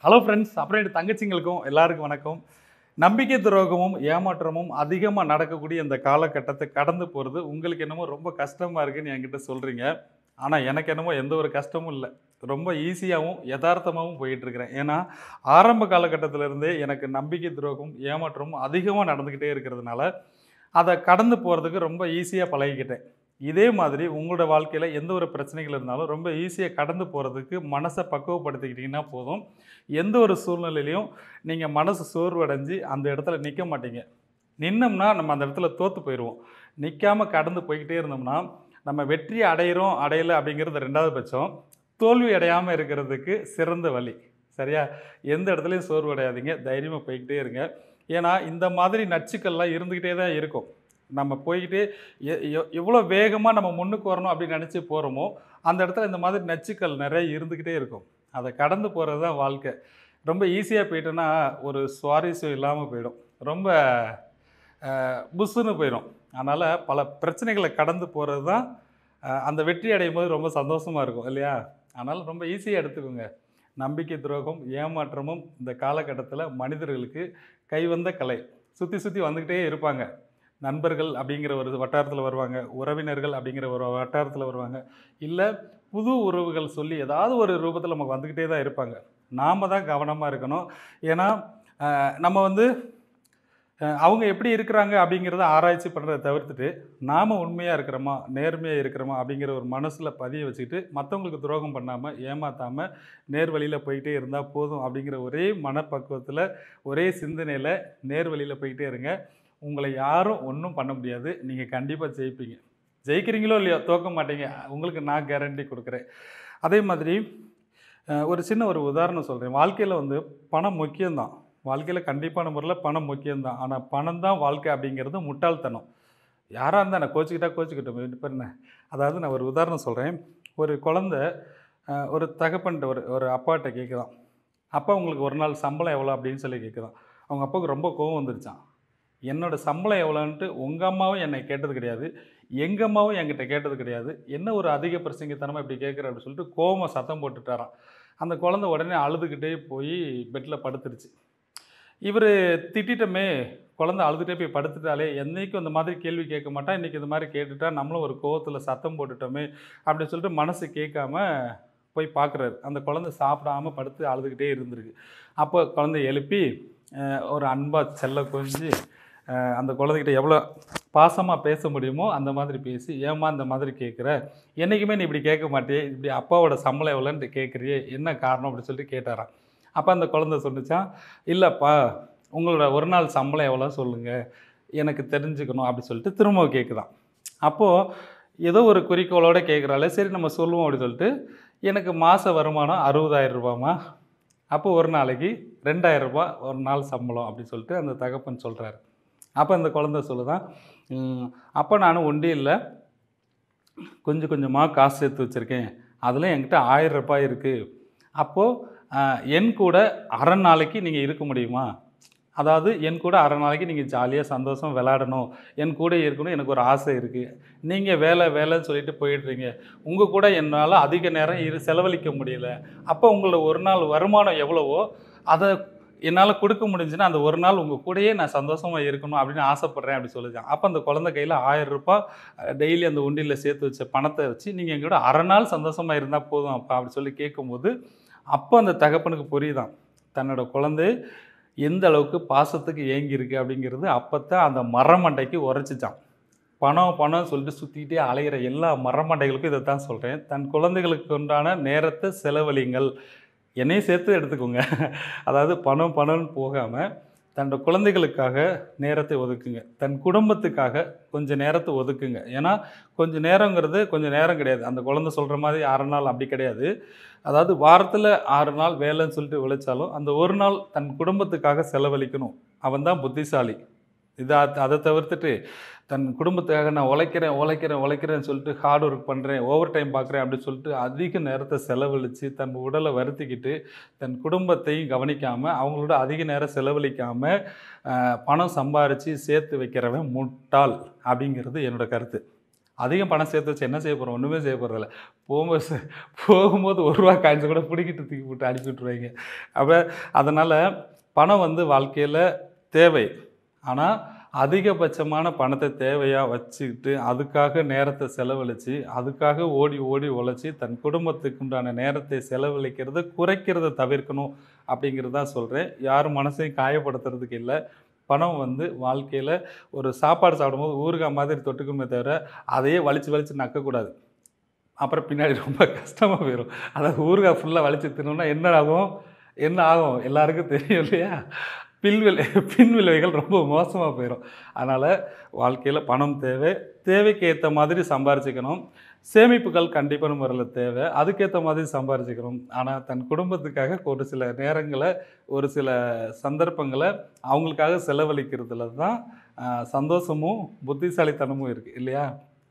hello friends அப்புறம் என் தங்கச்சிங்களுக்கும் எல்லாருக்கும் வணக்கம் நம்பிக்கை துரோகமும் ஏமாற்றமும் அதிகமாக நடக்கக்கூடிய இந்த காலகட்டத்தை கடந்து போகிறது உங்களுக்கு என்னமோ ரொம்ப கஷ்டமாக இருக்குன்னு என்கிட்ட சொல்கிறீங்க ஆனால் எனக்கு என்னமோ எந்த ஒரு கஷ்டமும் இல்லை ரொம்ப ஈஸியாகவும் யதார்த்தமாகவும் போயிட்டுருக்கிறேன் ஏன்னா ஆரம்ப காலகட்டத்துல இருந்தே எனக்கு நம்பிக்கை துரோகம் ஏமாற்றமும் அதிகமாக நடந்துக்கிட்டே இருக்கிறதுனால அதை கடந்து போகிறதுக்கு ரொம்ப ஈஸியாக பழகிக்கிட்டேன் இதே மாதிரி உங்களோட வாழ்க்கையில் எந்த ஒரு பிரச்சனைகள் இருந்தாலும் ரொம்ப ஈஸியாக கடந்து போகிறதுக்கு மனசை பக்குவப்படுத்திக்கிட்டிங்கன்னா போதும் எந்த ஒரு சூழ்நிலையிலையும் நீங்கள் மனசு சோர்வடைஞ்சு அந்த இடத்துல நிற்க மாட்டீங்க நின்னோம்னா நம்ம அந்த இடத்துல தோற்று போயிடுவோம் நிற்காம கடந்து போய்கிட்டே இருந்தோம்னா நம்ம வெற்றி அடையிறோம் அடையலை அப்படிங்கிறது ரெண்டாவது பட்சம் தோல்வி அடையாமல் இருக்கிறதுக்கு சிறந்த வழி சரியா எந்த இடத்துலையும் சோர்வு அடையாதீங்க தைரியமாக போய்கிட்டே இருங்க ஏன்னா இந்த மாதிரி நச்சுக்கள்லாம் இருந்துக்கிட்டே தான் இருக்கும் நம்ம போய்கிட்டே எ- எ- எவ்வளோ வேகமாக நம்ம முன்னுக்கு வரணும் அப்படின்னு நினச்சி போகிறோமோ அந்த இடத்துல இந்த மாதிரி நச்சுக்கள் நிறைய இருந்துக்கிட்டே இருக்கும் அதை கடந்து போகிறது தான் வாழ்க்கை ரொம்ப ஈஸியாக போயிட்டோன்னா ஒரு சுவாரஸ்யம் இல்லாமல் போயிடும் ரொம்ப அஹ், புஸ்ஸுன்னு போயிடும் அதனால் பல பிரச்சனைகளை கடந்து போகிறது தான் அஹ், அந்த வெற்றி அடையும் போது ரொம்ப சந்தோஷமாக இருக்கும் இல்லையா அதனால் ரொம்ப ஈஸியாக எடுத்துக்கோங்க நம்பிக்கை துரோகம் ஏமாற்றமும் இந்த காலகட்டத்தில் மனிதர்களுக்கு கைவந்த கலை சுற்றி சுற்றி வந்துக்கிட்டே இருப்பாங்க நண்பர்கள் அப்படிங்கிற ஒரு வட்டாரத்தில் வருவாங்க உறவினர்கள் அப்படிங்கிற ஒரு வட்டாரத்தில் வருவாங்க இல்லை புது உறவுகள் சொல்லி ஏதாவது ஒரு ரூபத்தில் நமக்கு வந்துக்கிட்டே தான் இருப்பாங்க நாம் தான் கவனமாக இருக்கணும் ஏன்னா அஹ், நம்ம வந்து அஹ், அவங்க எப்படி இருக்கிறாங்க அப்படிங்கிறத ஆராய்ச்சி பண்ணுறதை தவிர்த்துட்டு நாம் உண்மையாக இருக்கிறோமா நேர்மையாக இருக்கிறோமா அப்படிங்கிற ஒரு மனசில் பதிய வச்சுக்கிட்டு மற்றவங்களுக்கு துரோகம் பண்ணாமல் ஏமாத்தாமல் நேர் வழியில் போயிட்டே இருந்தால் போதும் அப்படிங்கிற ஒரே மனப்பக்குவத்தில் ஒரே சிந்தனையில் நேர் வழியில் போயிட்டே இருங்க உங்களை யாரும் ஒன்றும் பண்ண முடியாது நீங்கள் கண்டிப்பாக ஜெயிப்பீங்க ஜெயிக்கிறீங்களோ இல்லையோ தோக்க மாட்டீங்க உங்களுக்கு நான் கேரண்டி கொடுக்குறேன் அதே மாதிரி அஹ், ஒரு சின்ன ஒரு உதாரணம் சொல்கிறேன் வாழ்க்கையில் வந்து பணம் முக்கியம்தான் வாழ்க்கையில் கண்டிப்பான முறையில் பணம் முக்கியம்தான் ஆனால் பணம் தான் வாழ்க்கை அப்படிங்கிறது முட்டாள்தனம் யாராக இருந்தால் நான் கோச்சிக்கிட்டா கோச்சிக்கிட்டோம் இப்போ என்ன அதாவது நான் ஒரு உதாரணம் சொல்கிறேன் ஒரு குழந்த அஹ், ஒரு தகப்பன்ட்ட ஒரு ஒரு அப்பாட்ட கேட்குறான் அப்பா உங்களுக்கு ஒரு நாள் சம்பளம் எவ்வளோ அப்படின்னு சொல்லி கேட்குறான் அவங்க அப்பாவுக்கு ரொம்ப கோவம் வந்துருச்சான் என்னோட சம்பளம் எவ்வளோன்ட்டு உங்கள் அம்மாவும் என்னை கேட்டது கிடையாது எங்கள் அம்மாவும் என்கிட்ட கேட்டது கிடையாது என்ன ஒரு அதிக பிரசங்கத்தனமாக இப்படி கேட்குற அப்படின்னு சொல்லிட்டு கோவமா சத்தம் போட்டுட்டாராம் அந்த குழந்தை உடனே அழுதுகிட்டே போய் பெட்டில் படுத்துருச்சு இவர் திட்டிட்டமே குழந்தை அழுதுகிட்டே போய் படுத்துட்டாலே என்னைக்கும் இந்த மாதிரி கேள்வி கேட்க மாட்டா இன்றைக்கி இந்த மாதிரி கேட்டுட்டா நம்மளும் ஒரு கோவத்தில் சத்தம் போட்டுட்டோமே அப்படின்னு சொல்லிட்டு மனசு கேட்காம போய் பார்க்குறாரு அந்த குழந்தை சாப்பிடாம படுத்து அழுதுகிட்டே இருந்திருக்கு அப்போ குழந்தை எழுப்பி அஹ், ஒரு அன்பாக செல்ல கொஞ்சி அஹ், அந்த குழந்தைகிட்ட எவ்வளோ பாசமாக பேச முடியுமோ அந்த மாதிரி பேசி ஏம்மா இந்த மாதிரி கேட்குற என்றைக்குமே நீ இப்படி கேட்க மாட்டியே இப்படி அப்பாவோட சம்பளம் எவ்வளோன்ட்டு கேட்குறியே என்ன காரணம் அப்படின்னு சொல்லிட்டு கேட்டாராம் அப்போ அந்த குழந்தை சொன்னுச்சான் இல்லைப்பா உங்களோட ஒரு நாள் சம்பளம் எவ்வளோ சொல்லுங்கள் எனக்கு தெரிஞ்சுக்கணும் அப்படி சொல்லிட்டு திரும்ப கேட்குதான் அப்போது ஏதோ ஒரு குறிக்கோளோட கேட்குறாள் சரி நம்ம சொல்லுவோம் அப்படின்னு சொல்லிட்டு எனக்கு மாத வருமானம் அறுபதாயிரம் ரூபாம்மா அப்போ ஒரு நாளைக்கு ரெண்டாயிரம் ரூபாய் ஒரு நாள் சம்பளம் அப்படின்னு சொல்லிட்டு அந்த தகப்பன் சொல்கிறாரு அப்போ அந்த குழந்தை சொல்லுதான் "ம், அப்போ நான் ஒண்டி இல்லை கொஞ்சம் கொஞ்சமாக காசு சேர்த்து வச்சுருக்கேன் அதில் என்கிட்ட ஆயிரம் ரூபாய் இருக்குது அப்போது என் கூட அரை நாளைக்கு நீங்கள் இருக்க முடியுமா அதாவது என் கூட அரை நாளைக்கு நீங்கள் ஜாலியாக சந்தோஷம் விளையாடணும் என் கூட இருக்கணும் எனக்கு ஒரு ஆசை இருக்குது நீங்கள் வேலை வேலைன்னு சொல்லிட்டு போயிடுறீங்க உங்கள் கூட என்னால் அதிக நேரம் இரு செலவழிக்க முடியல அப்போ உங்களோட ஒரு நாள் வருமானம் எவ்வளவோ அதை என்னால் கொடுக்க முடிஞ்சுன்னா அந்த ஒரு நாள் உங்கள் கூடயே நான் சந்தோஷமாக இருக்கணும் அப்படின்னு ஆசைப்பட்றேன் அப்படி சொல்லிச்சான் அப்போ அந்த குழந்தை கையில் ஆயிரம் ரூபாய் டெய்லி அந்த உண்டியில் சேர்த்து வச்ச பணத்தை வச்சு நீங்கள் எங்கூட அரை நாள் சந்தோஷமாக இருந்தால் போதும் அப்பா அப்படி சொல்லி கேட்கும்போது அப்போ அந்த தகப்பனுக்கு புரியுதான் தன்னோட குழந்தை எந்த அளவுக்கு பாசத்துக்கு ஏங்கியிருக்கு அப்படிங்கிறது அப்போ தான் அந்த மரமண்டைக்கு உரைச்சிச்சான் பணம் பணம் சொல்லிட்டு சுற்றிக்கிட்டே அலையிற எல்லா மரமண்டைகளுக்கும் இதை தான் சொல்கிறேன் தன் குழந்தைகளுக்கு உண்டான நேரத்தை செலவழிங்கள் என்னையும் சேர்த்து எடுத்துக்கோங்க அதாவது பணம் பணம்னு போகாமல் தன்னோட குழந்தைகளுக்காக நேரத்தை ஒதுக்குங்க தன் குடும்பத்துக்காக கொஞ்சம் நேரத்தை ஒதுக்குங்க ஏன்னா கொஞ்சம் நேரங்கிறது கொஞ்சம் நேரம் கிடையாது அந்த குழந்தை சொல்கிற மாதிரி ஆறு நாள் அப்படி கிடையாது அதாவது வாரத்தில் ஆறு நாள் வேலைன்னு சொல்லிட்டு உழைச்சாலும் அந்த ஒரு நாள் தன் குடும்பத்துக்காக செலவழிக்கணும் அவன் தான் புத்திசாலி இதை அதை தவிர்த்துட்டு தன் குடும்பத்துக்காக நான் உழைக்கிறேன் உழைக்கிறேன் உழைக்கிறேன்னு சொல்லிட்டு ஹார்ட் ஒர்க் பண்ணுறேன் ஓவர் டைம் பார்க்குறேன் அப்படின்னு சொல்லிட்டு அதிக நேரத்தை செலவழித்து தன் உடலை வருத்திக்கிட்டு தன் குடும்பத்தையும் கவனிக்காமல் அவங்களோட அதிக நேரம் செலவழிக்காமல் பணம் சம்பாரித்து சேர்த்து வைக்கிறவன் முட்டாள் அப்படிங்கிறது என்னோட கருத்து அதிகம் பணம் சேர்த்து வச்சு என்ன செய்ய போகிறோம் ஒன்றுமே செய்ய போகிறதில்ல போகும்போது ச- போகும்போது ஒரு ரூபா காய்ச்சி கூட பிடிக்கிட்டு தூக்கி போட்டு அனுப்பி விட்ருவாங்க அப்போ அதனால் பணம் வந்து வாழ்க்கையில் தேவை ஆனால் அதிகபட்சமான பணத்தை தேவையாக வச்சுக்கிட்டு அதுக்காக நேரத்தை செலவழித்து அதுக்காக ஓடி ஓடி உழைச்சி தன் குடும்பத்துக்கு உண்டான நேரத்தை செலவழிக்கிறத குறைக்கிறத தவிர்க்கணும் அப்படிங்கிறது தான் சொல்கிறேன் யாரும் மனசையும் காயப்படுத்துறதுக்கு இல்லை பணம் வந்து வாழ்க்கையில் ஒரு சாப்பாடு சாப்பிடும்போது ஊறுகாய் மாதிரி தொட்டுக்குமே தவிர அதையே வலிச்சு வலிச்சு நக்கக்கூடாது அப்புறம் பின்னாடி ரொம்ப கஷ்டமாக போயிடும் அதாவது ஊறுகாய் ஃபுல்லாக வலிச்சு தின்னோம்னா என்ன ஆகும் என்ன ஆகும் எல்லாருக்கும் தெரியும் இல்லையா பின்விளை பின் விளைவுகள் ரொம்ப மோசமாக போயிடும் அதனால் வாழ்க்கையில் பணம் தேவை தேவைக்கு ஏற்ற மாதிரி சம்பாரிச்சுக்கணும் சேமிப்புகள் கண்டிப்பான முறையில் தேவை அதுக்கேற்ற மாதிரி சம்பாரிச்சுக்கணும் ஆனால் தன் குடும்பத்துக்காக ஒரு சில நேரங்களை ஒரு சில சந்தர்ப்பங்களை அவங்களுக்காக செலவழிக்கிறதுல தான் ஆஹ், சந்தோஷமும் புத்திசாலித்தனமும் இருக்குது இல்லையா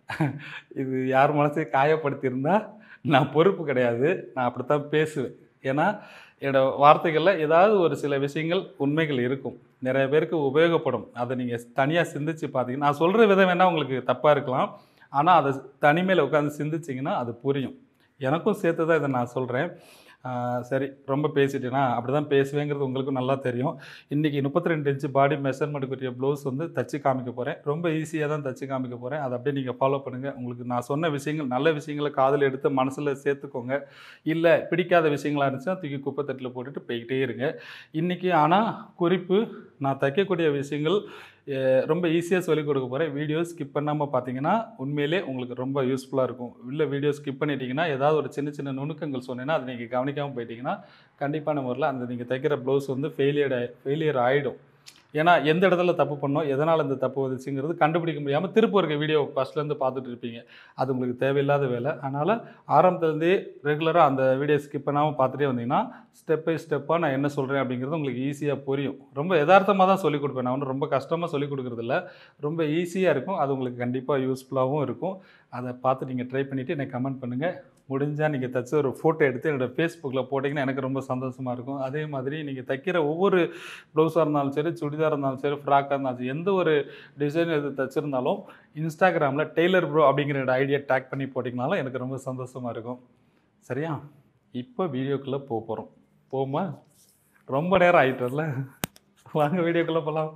இது யார் மனசையும் காயப்படுத்தியிருந்தா நான் பொறுப்பு கிடையாது நான் அப்படித்தான் பேசுவேன் ஏன்னா என்னோட வார்த்தைகளில் ஏதாவது ஒரு சில விஷயங்கள் உண்மைகள் இருக்கும் நிறைய பேருக்கு உபயோகப்படும் அதை நீங்கள் தனியாக சிந்திச்சு பார்த்தீங்கன்னா நான் சொல்கிற விதம் வேணால் உங்களுக்கு தப்பாக இருக்கலாம் ஆனால் அதை தனிமையில் உட்காந்து சிந்திச்சிங்கன்னா அது புரியும் எனக்கும் சேர்த்து தான் இதை நான் சொல்கிறேன் சரி ரொம்ப பேசிட்டேனா அப்படி தான் பேசுவேங்கிறது உங்களுக்கும் நல்லா தெரியும் இன்றைக்கி முப்பத்தி ரெண்டு இன்ச்சு பாடி மெஷர்மெண்ட்டுக்குரிய ப்ளவுஸ் வந்து தச்சு காமிக்க போகிறேன் ரொம்ப ஈஸியாக தான் தச்சு காமிக்க போகிறேன் அதை அப்படியே நீங்கள் ஃபாலோ பண்ணுங்கள் உங்களுக்கு நான் சொன்ன விஷயங்கள் நல்ல விஷயங்களை காதில் எடுத்து மனசில் சேர்த்துக்கோங்க இல்லை பிடிக்காத விஷயங்களா இருந்துச்சுன்னா தூக்கி குப்பை தட்டில் போட்டுட்டு போய்கிட்டே இருங்க இன்றைக்கி ஆனால் குறிப்பு நான் தைக்கக்கூடிய விஷயங்கள் அஹ், ரொம்ப ஈஸியாக சொல்லிக் கொடுக்க போகிறேன் வீடியோ ஸ்கிப் பண்ணாமல் பார்த்தீங்கன்னா உண்மையிலே உங்களுக்கு ரொம்ப யூஸ்ஃபுல்லாக இருக்கும் இல்லை வீடியோ ஸ்கிப் பண்ணிட்டீங்கன்னா ஏதாவது ஒரு சின்ன சின்ன நுணுக்கங்கள் சொன்னேன்னா அதை நீங்கள் கவனிக்காமல் போயிட்டீங்கன்னா கண்டிப்பான முறையில் அந்த நீங்கள் தைக்கிற ப்ளவுஸ் வந்து ஃபெயிலியர் ஃபெயிலியர் ஆகிடும் ஏன்னா எந்த இடத்துல தப்பு பண்ணோம் எதனால் இந்த தப்பு வந்துச்சுங்கிறது கண்டுபிடிக்க முடியாமல் திருப்ப இருக்க வீடியோ ஃபஸ்ட்லேருந்து பார்த்துட்டு இருப்பீங்க அது உங்களுக்கு தேவையில்லாத வேலை அதனால் ஆரம்பத்துலேருந்தே ரெகுலராக அந்த வீடியோ ஸ்கிப் பண்ணாமல் பார்த்துட்டே வந்தீங்கன்னா ஸ்டெப் பை ஸ்டெப்பாக நான் என்ன சொல்கிறேன் அப்படிங்கிறது உங்களுக்கு ஈஸியாக புரியும் ரொம்ப யதார்த்தமாக தான் சொல்லிக் கொடுப்பேன் நான் ஒன்றும் ரொம்ப கஷ்டமாக சொல்லிக் கொடுக்குறதில்ல ரொம்ப ஈஸியாக இருக்கும் அது உங்களுக்கு கண்டிப்பாக யூஸ்ஃபுல்லாகவும் இருக்கும் அதை பார்த்து நீங்கள் ட்ரை பண்ணிவிட்டு எனக்கு கமெண்ட் பண்ணுங்கள் முடிஞ்சால் நீங்கள் தச்சு ஒரு ஃபோட்டோ எடுத்து என்னோடய ஃபேஸ்புக்கில் போட்டிங்கன்னா எனக்கு ரொம்ப சந்தோஷமாக இருக்கும் அதே மாதிரி நீங்கள் தைக்கிற ஒவ்வொரு ப்ளவுஸாக இருந்தாலும் சரி சுடிதார் இருந்தாலும் சரி ஃப்ராக்காக இருந்தாலும் சரி எந்த ஒரு டிசைன் எது தச்சிருந்தாலும் இன்ஸ்டாகிராமில் டெய்லர் ப்ரோ அப்படிங்கிற என்னோட ஐடியா டேக் பண்ணி போட்டிங்கனாலும் எனக்கு ரொம்ப சந்தோஷமாக இருக்கும் சரியா இப்போ வீடியோக்குள்ளே போக போகிறோம் போமா ரொம்ப நேரம் ஆயிட்டோம்ல வாங்க வீடியோக்குள்ளே போகலாம்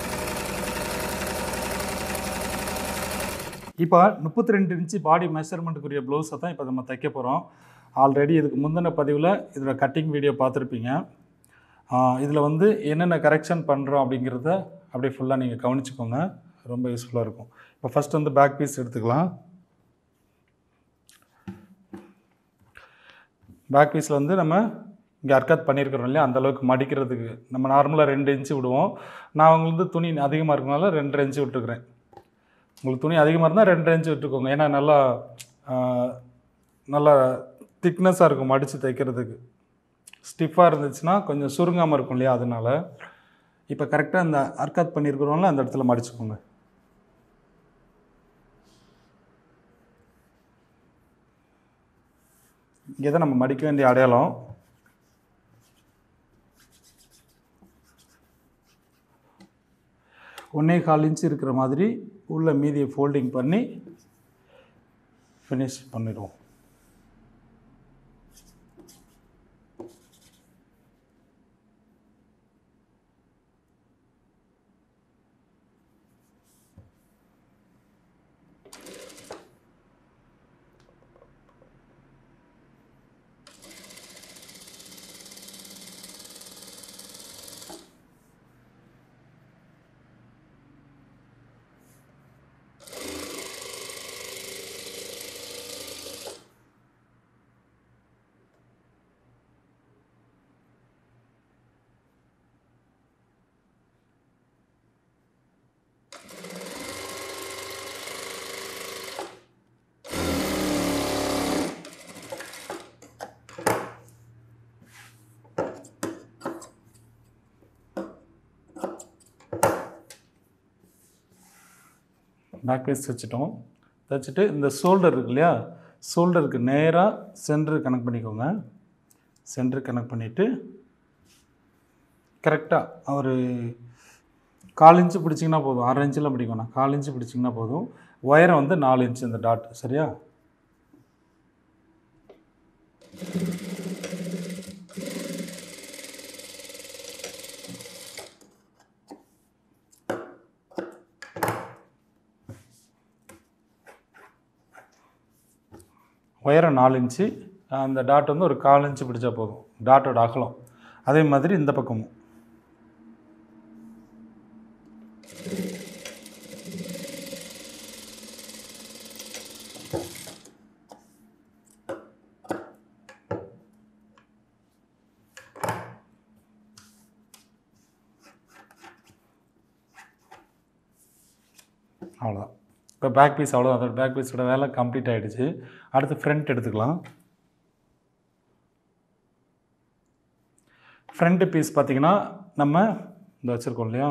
இப்போ முப்பத்தி ரெண்டு இன்ச்சு பாடி மெஷர்மெண்ட்டுக்குரிய ப்ளவுஸை தான் இப்போ நம்ம தைக்க போகிறோம் ஆல்ரெடி இதுக்கு முந்தின பதிவில் இதோட கட்டிங் வீடியோ பார்த்துருப்பீங்க இதில் வந்து என்னென்ன கரெக்ஷன் பண்ணுறோம் அப்படிங்கிறத அப்படியே ஃபுல்லாக நீங்கள் கவனிச்சுக்கோங்க ரொம்ப யூஸ்ஃபுல்லாக இருக்கும் இப்போ ஃபஸ்ட் வந்து பேக் பீஸ் எடுத்துக்கலாம் பேக் பீஸில் வந்து நம்ம இங்கே அர்க்கத் பண்ணியிருக்கிறோம் இல்லையா அந்த அளவுக்கு மடிக்கிறதுக்கு நம்ம நார்மலாக ரெண்டு இன்ச்சு விடுவோம் நான் உங்களுக்கு வந்து துணி அதிகமாக இருக்கனால ரெண்டரை இன்ச்சு விட்டுருக்குறேன் உங்களுக்கு துணி அதிகமாக இருந்தால் ரெண்டு இன்ச்சு விட்டுக்கோங்க ஏன்னா நல்லா ஆஹ், நல்லா திக்னஸாக இருக்கும் மடித்து தைக்கிறதுக்கு ஸ்டிஃபாக இருந்துச்சுன்னா கொஞ்சம் சுருங்காமல் இருக்கும் இல்லையா அதனால இப்போ கரெக்டாக இந்த அர்க்காத் பண்ணியிருக்கிறோம்ல அந்த இடத்துல மடிச்சுக்கோங்க இங்கே தான் நம்ம மடிக்க வேண்டிய அடையாளம் ஒன்றே கால் இன்ச் இருக்கிற மாதிரி உள்ள மீதியை ஃபோல்டிங் பண்ணி ஃபினிஷ் பண்ணிடுவோம் பேக் பீஸ் தைச்சிட்டோம் தைச்சிட்டு இந்த ஷோல்டர் இருக்கு இல்லையா ஷோல்டருக்கு நேராக சென்டர் கனெக்ட் பண்ணிக்கோங்க சென்டர் கனெக்ட் பண்ணிவிட்டு கரெக்டாக ஒரு கால் இன்ச்சு பிடிச்சிங்கன்னா போதும் அரை இன்ச்செலாம் பிடிக்க வேணாம் கால் இன்ச்சு பிடிச்சிங்கன்னா போதும் உயரம் வந்து நாலு இன்ச் இந்த டாட் சரியா உயரம் நாலு இன்ச்சு அந்த டாட் வந்து ஒரு கால் இன்ச்சு பிடிச்சா போதும் டாட்டோட அகலம் அதே மாதிரி இந்த பக்கமும் அவ்வளோதான் இப்போ பேக் பீஸ் அவ்வளோ அதோட பேக் பீஸோட வேலை கம்ப்ளீட் ஆகிடுச்சு அடுத்து ஃப்ரண்ட் எடுத்துக்கலாம் ஃப்ரண்ட் பீஸ் பார்த்தீங்கன்னா நம்ம இந்த வச்சுருக்கோம் இல்லையா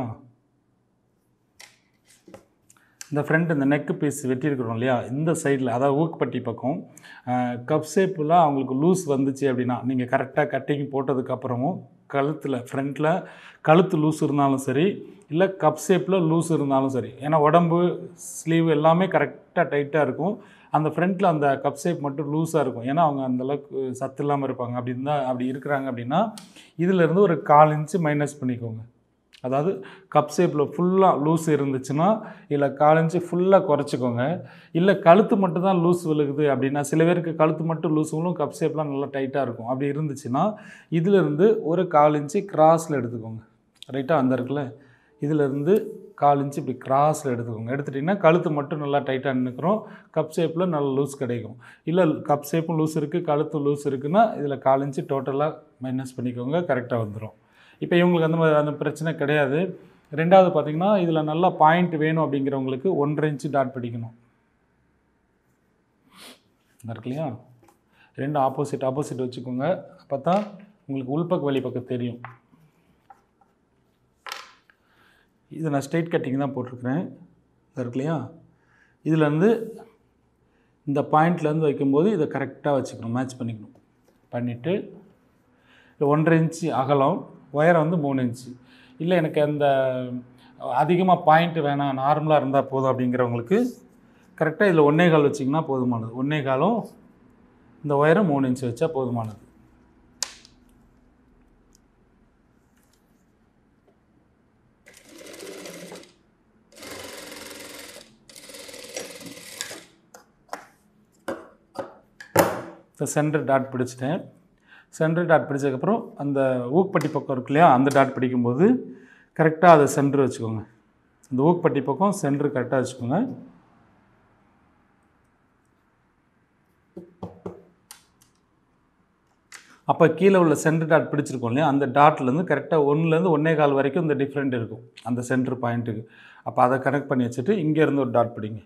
இந்த ஃப்ரண்ட் இந்த நெக்கு பீஸ் வெட்டியிருக்கிறோம் இல்லையா இந்த சைடில் அதாவது ஊக்குப்பட்டி பக்கம் கப் ஷேப்பில் அவங்களுக்கு லூஸ் வந்துச்சு அப்படின்னா நீங்கள் கரெக்டாக கட்டிங் போட்டதுக்கப்புறமும் கழுத்தில் ஃப்ரண்ட்டில் கழுத்து லூஸ் இருந்தாலும் சரி இல்லை கப் ஷேப்பில் லூஸ் இருந்தாலும் சரி ஏன்னா உடம்பு ஸ்லீவ் எல்லாமே கரெக்டாக டைட்டாக இருக்கும் அந்த ஃப்ரண்ட்டில் அந்த கப் ஷேப் மட்டும் லூஸாக இருக்கும் ஏன்னா அவங்க அந்தளவுக்கு சத்து இல்லாமல் இருப்பாங்க அப்படி இருந்தால் அப்படி இருக்கிறாங்க அப்படின்னா இதிலேருந்து ஒரு கால் இன்ச்சு மைனஸ் பண்ணிக்கோங்க அதாவது கப் ஷேப்பில் ஃபுல்லாக லூஸ் இருந்துச்சுன்னா இல்லை கால் இன்ச்சு ஃபுல்லாக குறைச்சிக்கோங்க இல்லை கழுத்து மட்டும் தான் லூஸ் விழுகுது அப்படின்னா சில பேருக்கு கழுத்து மட்டும் லூஸ் விழும் கப் ஷேப்லாம் நல்லா டைட்டாக இருக்கும் அப்படி இருந்துச்சுன்னா இதிலிருந்து ஒரு கால் இன்ச்சு கிராஸில் எடுத்துக்கோங்க ரைட்டாக அந்த இருக்குல்ல இதிலிருந்து கால் இன்ச்சு இப்படி கிராஸில் எடுத்துக்கோங்க எடுத்துட்டிங்கன்னா கழுத்து மட்டும் நல்லா டைட்டாக நிற்கிறோம் கப் ஷேப்பில் நல்ல லூஸ் கிடைக்கும் இல்லை கப் ஷேப்பும் லூஸ் இருக்குது கழுத்து லூஸ் இருக்குன்னா இதில் கால் இன்ச்சு டோட்டலாக மைனஸ் பண்ணிக்கோங்க கரெக்டாக வந்துடும் இப்போ இவங்களுக்கு அந்த மாதிரி அந்த பிரச்சனை கிடையாது ரெண்டாவது பார்த்தீங்கன்னா இதில் நல்லா பாயிண்ட் வேணும் அப்படிங்கிறவங்களுக்கு ஒன்றரை இன்ச்சு டாட் பிடிக்கணும் இந்த இருக்கு இல்லையா ரெண்டு ஆப்போசிட் ஆப்போசிட் வச்சுக்கோங்க அப்போ தான் உங்களுக்கு உள்பக்க வெளிப்பக்கம் தெரியும் இது நான் ஸ்ட்ரெயிட் கட்டிங் தான் போட்டிருக்கிறேன் இது இருக்கு இல்லையா இதுலேருந்து இந்த பாயிண்ட்லேருந்து வைக்கும்போது இதை கரெக்டாக வச்சுக்கணும் மேட்ச் பண்ணிக்கணும் பண்ணிவிட்டு ஒன்றரை இன்ச்சு அகலம் உயரம் வந்து மூணு இன்ச்சு இல்லை எனக்கு அந்த அதிகமாக பாயிண்ட் வேணாம் நார்மலாக இருந்தால் போதும் அப்படிங்கிறவங்களுக்கு கரெக்டாக இதில் ஒன்றே கால் வச்சிங்கன்னா போதுமானது ஒன்றே காலும் இந்த உயரம் மூணு இன்ச்சு வச்சா போதுமானது இப்போ சென்டர் டாட் பிடிச்சிட்டேன் சென்டர் டாட் பிடிச்சதுக்கப்புறம் அந்த ஊக்பட்டி பக்கம் இருக்கு இல்லையா அந்த டாட் பிடிக்கும்போது கரெக்டாக அதை சென்டர் வச்சுக்கோங்க அந்த ஊக்பட்டி பக்கம் சென்டர் கரெக்டாக வச்சுக்கோங்க அப்போ கீழே உள்ள சென்டர் டாட் பிடிச்சிருக்கோம் இல்லையா அந்த டாட்லேருந்து கரெக்டாக ஒன்றுலேருந்து ஒன்றே கால் வரைக்கும் இந்த டிஃப்ரெண்ட் இருக்கும் அந்த சென்டர் பாயிண்ட்டுக்கு அப்போ அதை கனெக்ட் பண்ணி வச்சுட்டு இங்கேருந்து ஒரு டாட் பிடிங்க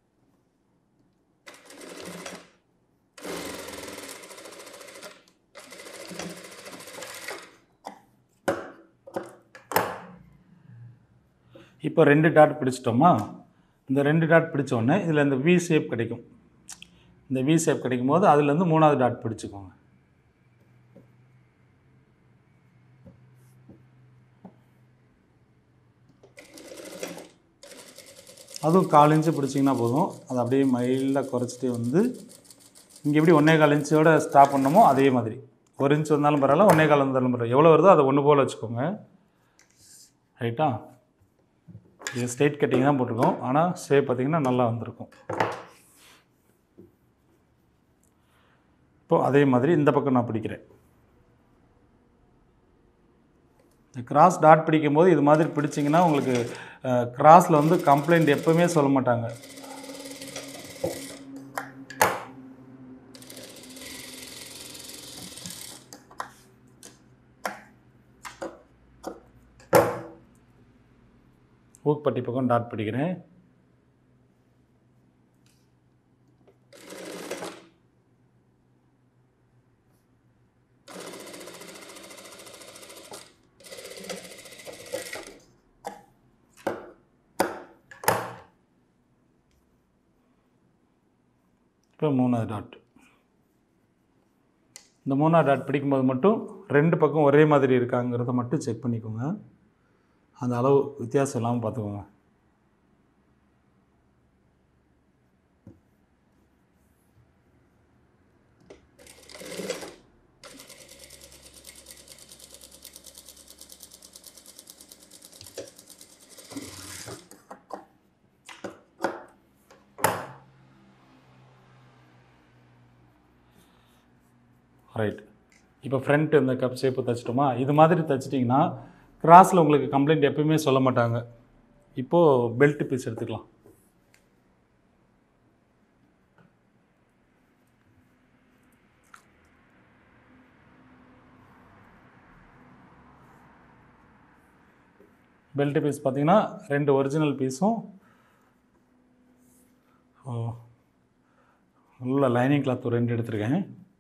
இப்போ ரெண்டு டாட் பிடிச்சிட்டோமா இந்த ரெண்டு டாட் பிடிச்ச உடனே இதில் இந்த வி ஷேப் கிடைக்கும் இந்த வி ஷேப் கிடைக்கும் போது அதுலேருந்து மூணாவது டாட் பிடிச்சிக்கோங்க அதுவும் கால் இன்ச்சு பிடிச்சிங்கன்னா போதும் அதை அப்படியே மைல்டாக குறைச்சிட்டே வந்து இங்கே எப்படி ஒன்றே கால் இன்ச்சோட ஸ்டாப் பண்ணணுமோ அதே மாதிரி ஒரு இன்ச் வந்தாலும் பரவாயில்ல ஒன்றே கால் வந்தாலும் பரவாயில்ல எவ்வளோ வருதோ அதை ஒன்று போல் வச்சுக்கோங்க ரைட்டா இது ஸ்ட்ரெயிட் கட்டிங் தான் போட்டிருக்கோம் ஆனால் ஷேப் பார்த்திங்கன்னா நல்லா வந்திருக்கும் இப்போது அதே மாதிரி இந்த பக்கம் நான் பிடிக்கிறேன் இந்த கிராஸ் டாட் பிடிக்கும் போது இது மாதிரி பிடிச்சிங்கன்னா உங்களுக்கு கிராஸில் வந்து கம்ப்ளைண்ட் எப்போவுமே சொல்ல மாட்டாங்க ஊக்பட்டி பக்கம் டாட் பிடிக்கிறேன் இப்போ மூணாவது டாட் இந்த மூணாவது டாட் பிடிக்கும்போது மட்டும் ரெண்டு பக்கம் ஒரே மாதிரி இருக்காங்கிறத மட்டும் செக் பண்ணிக்கோங்க அந்த அளவு வித்தியாசம் இல்லாமல் பார்த்துக்கோங்க ரைட் இப்போ ஃப்ரண்ட் இந்த கப் ஷேப்பு தைச்சிட்டோமா இது மாதிரி தைச்சிட்டிங்கன்னா கிராஸில் உங்களுக்கு கம்ப்ளைண்ட் எப்பயுமே சொல்ல மாட்டாங்க இப்போது பெல்ட் பீஸ் எடுத்துக்கலாம் பெல்ட் பீஸ் பார்த்தீங்கன்னா ரெண்டு ஒரிஜினல் பீஸும் உள்ள லைனிங் கிளாத் ஒரு ரெண்டு எடுத்திருக்கேன்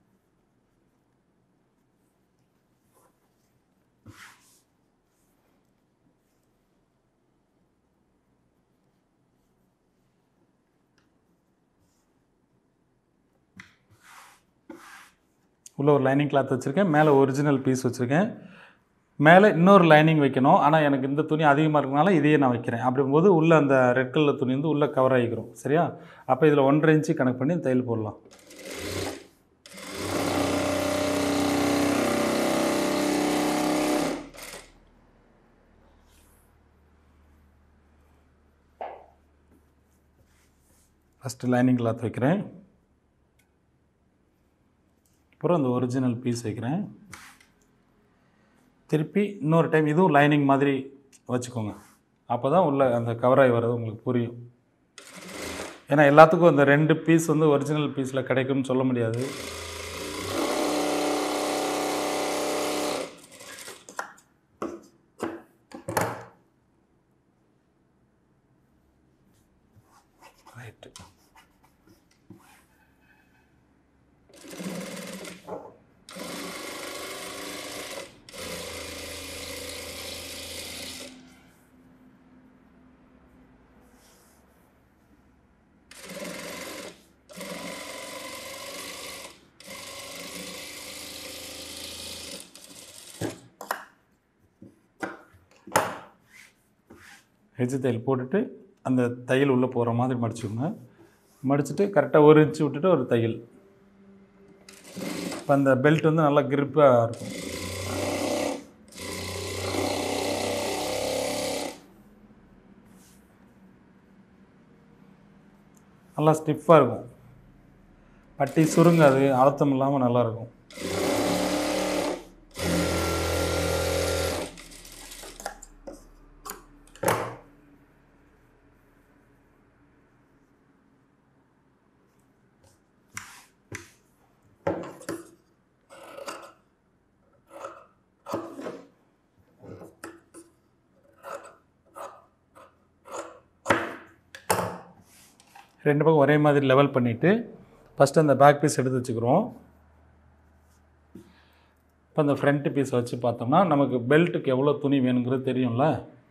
உள்ள ஒரு லைனிங் கிளாத் வச்சுருக்கேன் மேலே ஒரிஜினல் பீஸ் வச்சுருக்கேன் மேலே இன்னொரு லைனிங் வைக்கணும் ஆனால் எனக்கு இந்த துணி அதிகமாக இருக்கனால இதையே நான் வைக்கிறேன் அப்படிங்கும்போது உள்ளே அந்த ரெட் கலர் துணி வந்து உள்ளே கவர் ஆகிக்கிறோம் சரியா அப்போ இதில் ஒன்றரை இன்ச்சு கணக்கு பண்ணி தையல் போடலாம் ஃபஸ்ட்டு லைனிங் கிளாத் வைக்கிறேன் அப்புறம் அந்த ஒரிஜினல் பீஸ் வைக்கிறேன் திருப்பி இன்னொரு டைம் இதுவும் லைனிங் மாதிரி வச்சுக்கோங்க அப்போ தான் உள்ள அந்த கவராகி வர்றது உங்களுக்கு புரியும் ஏன்னா எல்லாத்துக்கும் அந்த ரெண்டு பீஸ் வந்து ஒரிஜினல் பீஸில் கிடைக்கும்னு சொல்ல முடியாது ரைட்டு ஹெஜ் தையல் போட்டுட்டு அந்த தையல் உள்ளே போகிற மாதிரி மடிச்சுக்கோங்க மடிச்சுட்டு கரெக்டாக ஒரு இன்ச்சு விட்டுட்டு ஒரு தையல் இப்போ அந்த பெல்ட் வந்து நல்லா கிரிப்பாக இருக்கும் நல்லா ஸ்டிஃபாக இருக்கும் பட்டி சுருங்காது அழுத்தம் இல்லாமல் நல்லாயிருக்கும் ரெண்டு பக்கம் ஒரே மாதிரி லெவல் பண்ணிவிட்டு ஃபஸ்ட்டு அந்த பேக் பீஸ் எடுத்து வச்சுக்கிறோம் இப்போ அந்த ஃப்ரண்ட் பீஸ் வச்சு பார்த்தோம்னா நமக்கு பெல்ட்டுக்கு எவ்வளோ துணி வேணுங்கிறது தெரியும்ல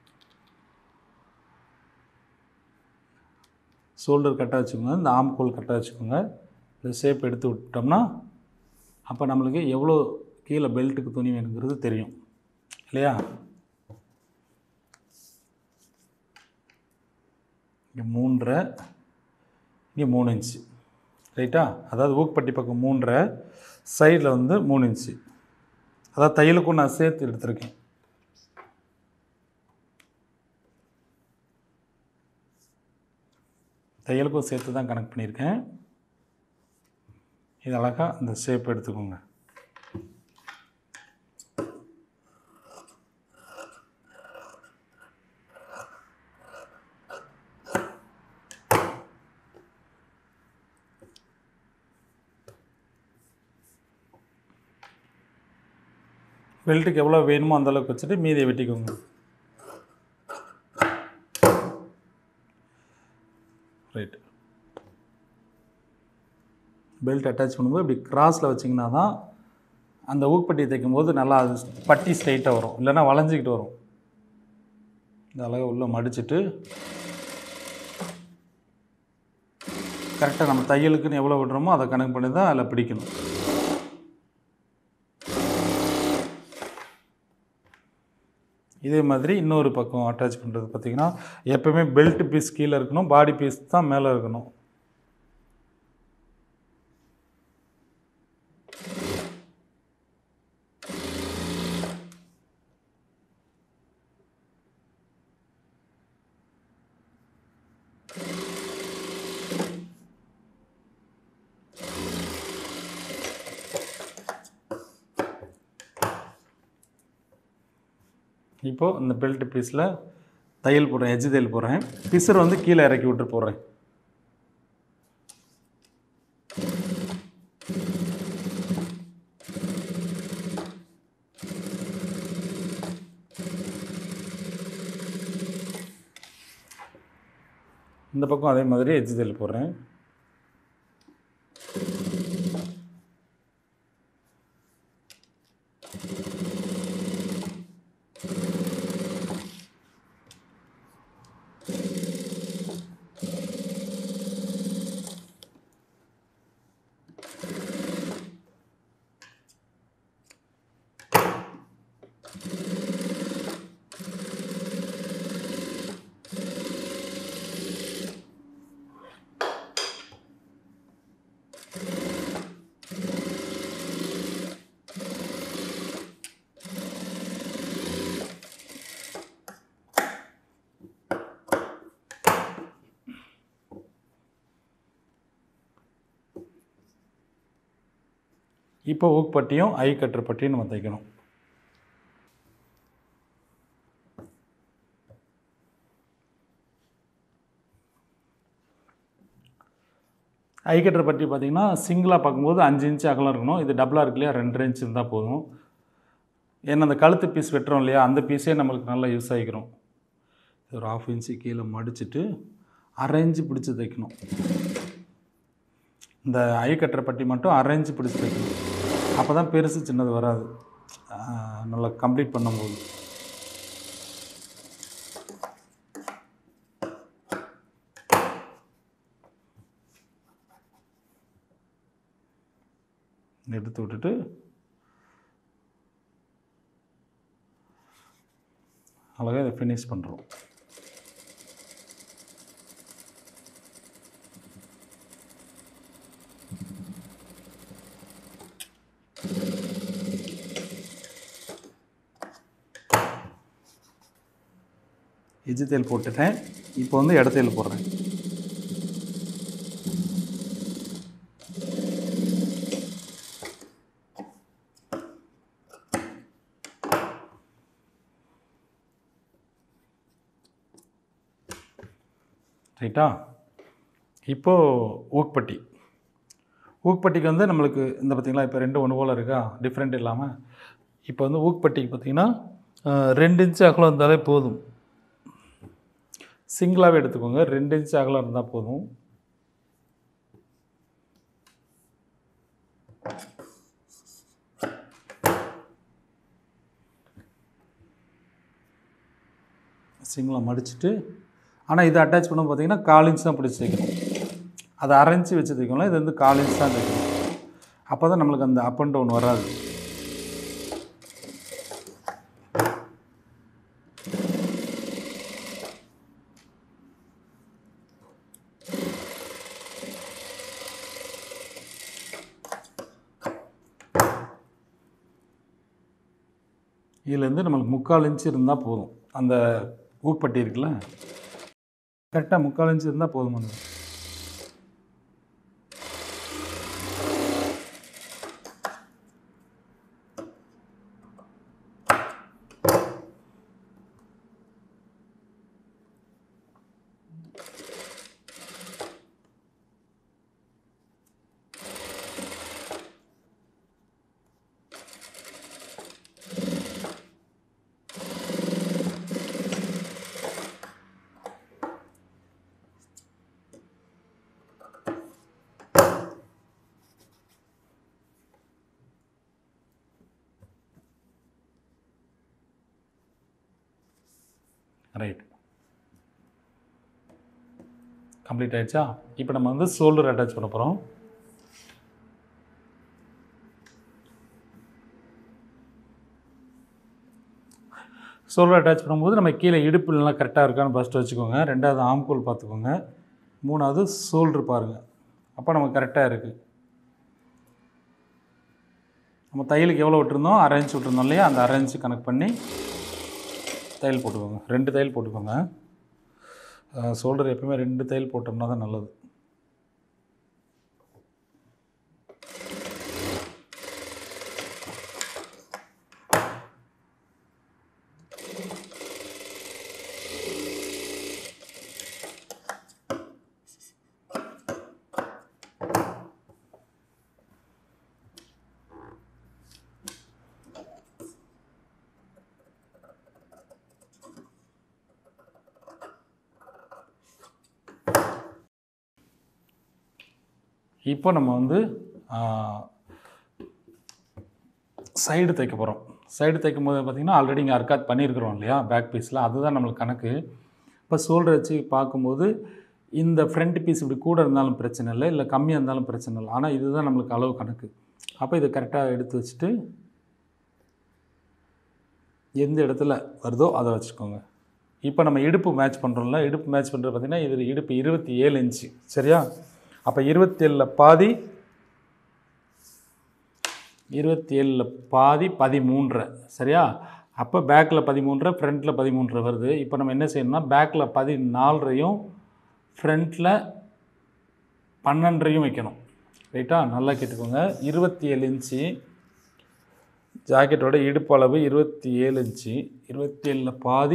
ஷோல்டர் கரெக்டாக வச்சுக்கோங்க இந்த ஆம் கோல் கரெக்டாக வச்சுக்கோங்க இந்த ஷேப் எடுத்து விட்டோம்னா அப்போ நம்மளுக்கு எவ்வளோ கீழே பெல்ட்டுக்கு துணி வேணுங்கிறது தெரியும் இல்லையா இங்கே மூன்றரை இங்கே மூணு இன்ச்சு ரைட்டா அதாவது ஊக்குப்பட்டி பக்கம் மூன்றரை சைடில் வந்து மூணு இன்ச்சு அதாவது தையலுக்கும் நான் சேர்த்து எடுத்திருக்கேன் தையலுக்கும் சேர்த்து தான் கனெக்ட் பண்ணியிருக்கேன் இது அழகாக இந்த ஷேப் எடுத்துக்கோங்க பெல்ட்டுக்கு எவ்வளோ வேணுமோ அந்த அளவுக்கு வச்சுட்டு மீதியை வெட்டிக்கோங்க ரைட் பெல்ட் அட்டாச் பண்ணும்போது இப்படி கிராஸில் வச்சிங்கன்னா தான் அந்த ஊக்குப்பட்டி தைக்கும் போது நல்லா அது பட்டி ஸ்ட்ரைட்டாக வரும் இல்லைன்னா வளைஞ்சிக்கிட்டு வரும் இந்த அழகை உள்ளே மடிச்சிட்டு கரெக்டாக நம்ம தையலுக்குன்னு எவ்வளோ விடுறோமோ அதை கணக்கு பண்ணி தான் அதில் பிடிக்கணும் இதே மாதிரி இன்னொரு பக்கம் அட்டாச் பண்ணுறது பார்த்திங்கன்னா எப்போவுமே பெல்ட் பீஸ் கீழே இருக்கணும் பாடி பீஸ் தான் மேலே இருக்கணும் இப்போது இந்த பெல்ட் பீஸில் தையல் போடுறேன் எஜ்ஜு தையல் போடுறேன் பிசர் வந்து கீழே இறக்கி விட்டு போடுறேன் இந்த பக்கம் அதே மாதிரி எஜ்ஜு தையல் போடுறேன் இப்போ ஊக் பட்டியும் ஐ கட்டுற பட்டியும் நம்ம தைக்கணும் ஐ கட்டுற பட்டி பார்த்தீங்கன்னா சிங்கிளாக பார்க்கும்போது அஞ்சு இன்ச்சு அகலம் இருக்கணும் இது டபுளாக இருக்கு இல்லையா ரெண்டரை இன்ச் இருந்தால் போதும் ஏன்னா அந்த கழுத்து பீஸ் வெட்டுறோம் இல்லையா அந்த பீஸே நம்மளுக்கு நல்லா யூஸ் ஆகிக்கிறோம் ஒரு ஆஃப் இன்ச்சு கீழே மடிச்சுட்டு அரைஞ்சு பிடிச்சி தைக்கணும் இந்த ஐ கட்டுற பட்டி மட்டும் அரைஞ்சு பிடிச்சி தைக்கணும் அப்போ தான் பெருசு சின்னது வராது ஆஹ் நல்லா கம்ப்ளீட் பண்ணும்போது எடுத்து விட்டுட்டு அழகாக இதை ஃபினிஷ் பண்ணுறோம் எஜ்ஜு தேல் போட்டுட்டேன் இப்போ வந்து இடத்தையில் போடுறேன் ரைட்டா இப்போது ஊக்பட்டி ஊக்பட்டிக்கு வந்து நம்மளுக்கு இந்த பார்த்திங்களா இப்போ ரெண்டு ஒன்று போல் இருக்கா டிஃப்ரெண்ட் இல்லாமல் இப்போ வந்து ஊக்பட்டிக்கு பார்த்திங்கன்னா அஹ், ரெண்டு இன்ச்சு அகலம் இருந்தாலே போதும் சிங்கிளாகவே எடுத்துக்கோங்க ரெண்டு இன்ச்சு அகலம் இருந்தால் போதும் சிங்கிளாக மடிச்சுட்டு ஆனால் இது அட்டாச் பண்ண பார்த்தீங்கன்னா கால் இன்ச் தான் பிடிச்சி தைக்கணும் அதை அரைஞ்சி வச்சு தைக்கணும் இது வந்து கால் இன்ச் தான் தைக்கணும் அப்போ தான் நம்மளுக்கு அந்த அப் அண்ட் டவுன் வராது இதுலேருந்து நம்மளுக்கு முக்கால் இன்ச்சு இருந்தால் போதும் அந்த ஊக்பட்டி இருக்குல்ல கரெக்டாக முக்கால் இன்ச்சு இருந்தால் போதுமானது ரைட் கம்ப்ளீட் ஆயிடுச்சா இப்போ நம்ம வந்து ஷோல்டர் அட்டாச் பண்ண போகிறோம் ஷோல்டர் அட்டாச் பண்ணும்போது நம்ம கீழே இடுப்புலாம் கரெக்டாக இருக்கான்னு ஃபஸ்ட்டு வச்சுக்கோங்க ரெண்டாவது ஆம்கோல் பார்த்துக்கோங்க மூணாவது ஷோல்டர் பாருங்கள் அப்போ நமக்கு கரெக்டாக இருக்குது நம்ம தையலுக்கு எவ்வளோ விட்டுருந்தோம் அரேஞ்ச் விட்டுருந்தோம் இல்லையா அந்த அரேஞ்ச் கணக்கு பண்ணி தையல் போட்டுக்கோங்க ரெண்டு தையல் போட்டுக்கோங்க ஷோல்டர் எப்பவுமே ரெண்டு தையல் போட்டோம்னா தான் நல்லது இப்போ நம்ம வந்து சைடு தைக்க போகிறோம் சைடு தைக்கும் போது பார்த்திங்கன்னா ஆல்ரெடி இங்கே அர்க்காத் பண்ணியிருக்கிறோம் இல்லையா பேக் பீஸில் அதுதான் நம்மளுக்கு கணக்கு இப்போ ஷோல்டர் வச்சு பார்க்கும்போது இந்த ஃப்ரண்ட் பீஸ் இப்படி கூட இருந்தாலும் பிரச்சனை இல்லை இல்லை கம்மியாக இருந்தாலும் பிரச்சனை இல்லை ஆனால் இதுதான் நம்மளுக்கு அளவு கணக்கு அப்போ இதை கரெக்டாக எடுத்து வச்சுட்டு எந்த இடத்துல வருதோ அதை வச்சுக்கோங்க இப்போ நம்ம இடுப்பு மேட்ச் பண்ணுறோம்ல இடுப்பு மேட்ச் பண்ணுறது பார்த்திங்கன்னா இது இடுப்பு இருபத்தி ஏழு இன்ச்சு சரியா அப்போ இருபத்தேழில் பாதி இருபத்தி ஏழில் பாதி பதிமூன்றரை சரியா அப்போ பேக்கில் பதிமூன்றரை ஃப்ரண்ட்டில் பதிமூன்றரை வருது இப்போ நம்ம என்ன செய்யணும்னா பேக்கில் பதினாலரையும் ஃப்ரண்ட்டில் பன்னெண்டரையும் வைக்கணும் ரைட்டா நல்லா கேட்டுக்கோங்க இருபத்தி ஏழு இன்ச்சு ஜாக்கெட்டோட இடுப்பு அளவு இருபத்தி ஏழு இன்ச்சு இருபத்தி ஏழில் பாதி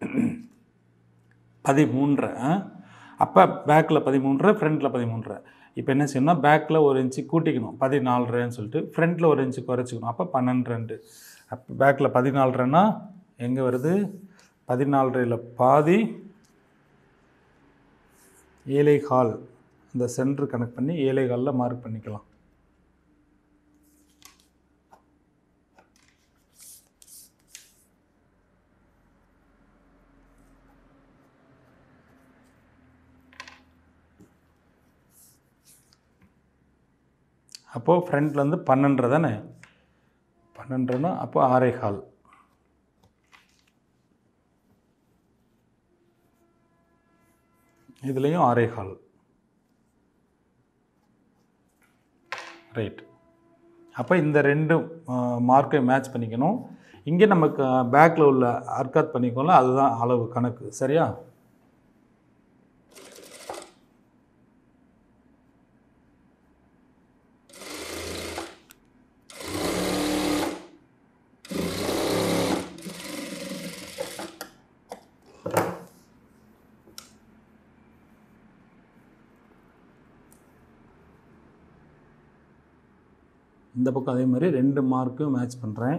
பதிமூன்றரை அப்போ பேக்கில் பதிமூன்றரை ஃப்ரண்ட்டில் பதிமூன்றரை இப்போ என்ன செய்யணும்னா பேக்கில் ஒரு இன்ச்சு கூட்டிக்கணும் பதினாலரைன்னு சொல்லிட்டு ஃப்ரண்ட்டில் ஒரு இன்ச்சு குறைச்சிக்கணும் அப்போ பன்னெண்டு ரெண்டு அப்போ பேக்கில் பதினாலரைன்னா எங்கே வருது பதினாலரையில் பாதி ஏழை கால் இந்த சென்டர் கனெக்ட் பண்ணி ஏழை காலில் மார்க் பண்ணிக்கலாம் அப்போது ஃப்ரண்ட்லேருந்து பன்னெண்டரை தானே பன்னெண்டுன்னா அப்போ ஆறே கால் இதுலேயும் ஆறே கால் ரைட் அப்போ இந்த ரெண்டும் மார்க்கை மேட்ச் பண்ணிக்கணும் இங்கே நமக்கு பேக்கில் உள்ள அர்க்காத் பண்ணிக்கோல அதுதான் அளவு கணக்கு சரியா இந்த பக்கம் அதே மாதிரி ரெண்டு மார்க்கும் மேட்ச் பண்ணுறேன்